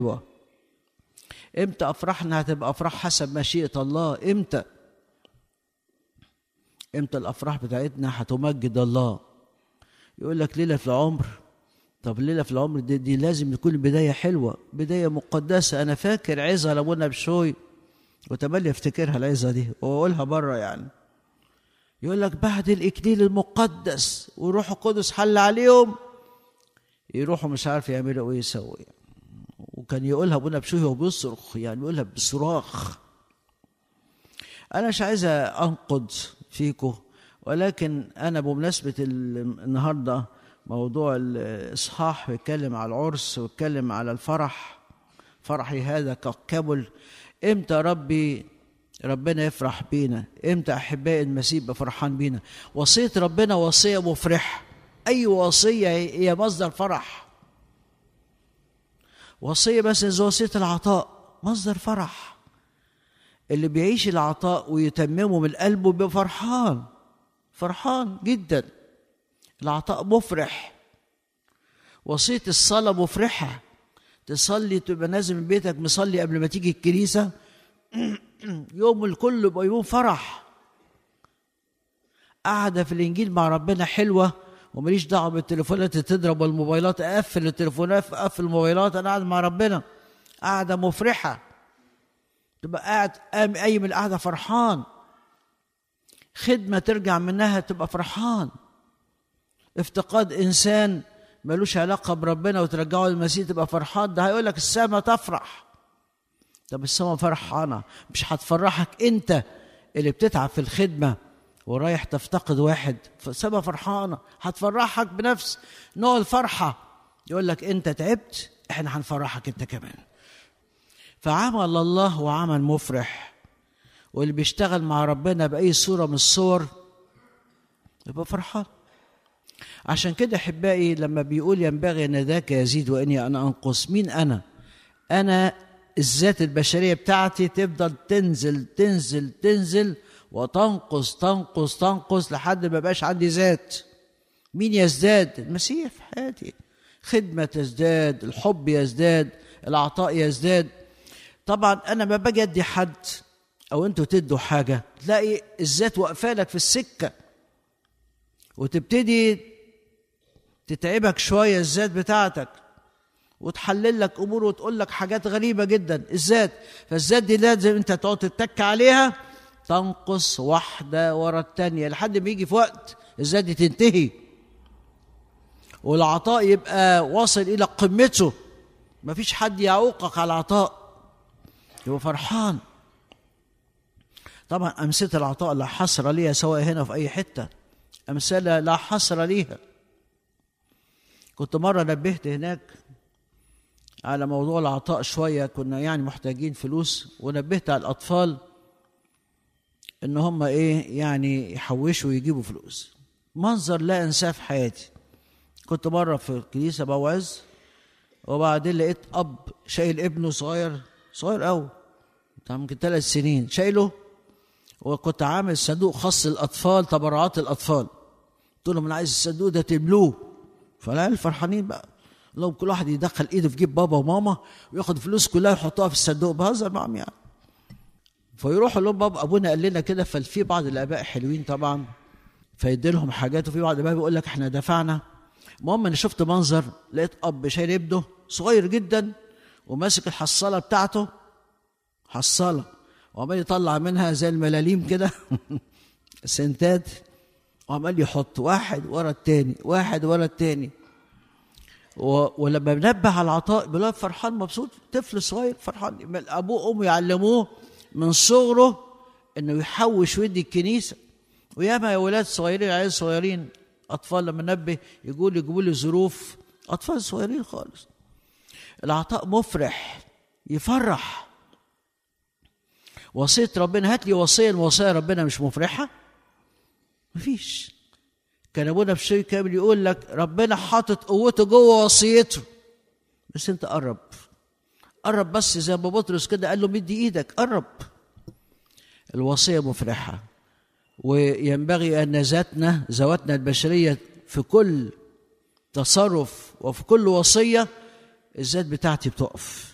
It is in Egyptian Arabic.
امتى افراحنا هتبقى افراح حسب مشيئه الله امتى امتى الافراح بتاعتنا هتمجد الله يقول لك ليله في العمر طب ليله في العمر دي, دي لازم تكون بدايه حلوه بدايه مقدسه انا فاكر عظه لابونا بشوي وتملي افتكرها العظه دي واقولها بره يعني يقول لك بعد الاكليل المقدس والروح القدس حل عليهم يروحوا مش عارف يعملوا ايه يسوي وكان يقولها ابونا بشوي وهو بيصرخ يعني يقولها بصراخ انا مش عايز انقد فيكم ولكن انا بمناسبه النهارده موضوع الاصحاح بيتكلم على العرس ويتكلم على الفرح فرحي هذا ككمل امتى ربي ربنا يفرح بينا امتى احبائي المسيح يبقى فرحان بينا وصيه ربنا وصيه مفرحه اي وصيه هي مصدر فرح وصيه بس زي وصيه العطاء مصدر فرح اللي بيعيش العطاء ويتممه من قلبه بيبقى فرحان فرحان جدا العطاء مفرح وصيه الصلاه مفرحه تصلي تبقى نازل من بيتك مصلي قبل ما تيجي الكنيسه يوم الكل يبقى يوم فرح قاعدة في الإنجيل مع ربنا حلوة وماليش دعوة بالتليفونات اللي تضرب والموبايلات أقفل التليفونات أقفل الموبايلات أنا قاعد مع ربنا قاعدة مفرحة تبقى قاعد قايم القعدة فرحان خدمة ترجع منها تبقى فرحان افتقاد إنسان ملوش علاقة بربنا وترجعه للمسيح تبقى فرحان ده هيقول لك السماء تفرح طب السماء فرحانة مش هتفرحك أنت اللي بتتعب في الخدمة ورايح تفتقد واحد فالسماء فرحانة هتفرحك بنفس نوع الفرحة يقول لك أنت تعبت احنا هنفرحك أنت كمان فعمل الله هو عمل مفرح واللي بيشتغل مع ربنا بأي صورة من الصور يبقى فرحان عشان كده احبائي لما بيقول ينبغي ان ذاك يزيد واني انا انقص مين انا انا الذات البشريه بتاعتي تفضل تنزل تنزل تنزل وتنقص تنقص تنقص لحد ما بقاش عندي ذات مين يزداد المسيح في حياتي خدمه تزداد الحب يزداد العطاء يزداد طبعا انا ما باجي ادي حد او انتوا تدوا حاجه تلاقي الذات واقفه لك في السكه وتبتدي تتعبك شويه الذات بتاعتك وتحلل لك امور وتقول لك حاجات غريبه جدا الذات فالذات دي لازم انت تقعد تتك عليها تنقص واحده ورا الثانيه لحد ما يجي في وقت الذات دي تنتهي والعطاء يبقى واصل الى قمته مفيش حد يعوقك على العطاء يبقى فرحان طبعا امثله العطاء لا حصر ليها سواء هنا في اي حته امثله لا حصر ليها كنت مره نبهت هناك على موضوع العطاء شويه كنا يعني محتاجين فلوس ونبهت على الاطفال ان هم ايه يعني يحوشوا ويجيبوا فلوس منظر لا انساه في حياتي كنت مره في الكنيسه بوعظ وبعدين لقيت اب شايل ابنه صغير صغير قوي يمكن ثلاث سنين شايله وكنت عامل صندوق خاص للاطفال تبرعات الاطفال قلت لهم انا عايز الصندوق ده تملوه فالعيال فرحانين بقى لو كل واحد يدخل ايده في جيب بابا وماما وياخد فلوس كلها يحطها في الصندوق بهزر معاهم يعني فيروحوا لهم بابا ابونا قال لنا كده ففي بعض الاباء حلوين طبعا فيدي لهم حاجات وفي بعض الاباء بيقول لك احنا دفعنا المهم انا شفت منظر لقيت اب شايل ابنه صغير جدا وماسك الحصاله بتاعته حصاله وعمال يطلع منها زي الملاليم كده سنتات وعمال يحط واحد ورا التاني واحد ورا التاني و... ولما بنبه على العطاء بيلاقي فرحان مبسوط طفل صغير فرحان ابوه وامه يعلموه من صغره انه يحوش ويدي الكنيسه وياما يا ولاد صغيرين عيال صغيرين اطفال لما نبه يقول يجيبوا لي ظروف اطفال صغيرين خالص العطاء مفرح يفرح وصيه ربنا هات لي وصيه وصايا ربنا مش مفرحه مفيش كان ابونا في شيء كامل يقول لك ربنا حاطط قوته جوه وصيته بس انت قرب قرب بس زي ما بطرس كده قال له مدي ايدك قرب الوصيه مفرحه وينبغي ان ذاتنا ذواتنا البشريه في كل تصرف وفي كل وصيه الذات بتاعتي بتقف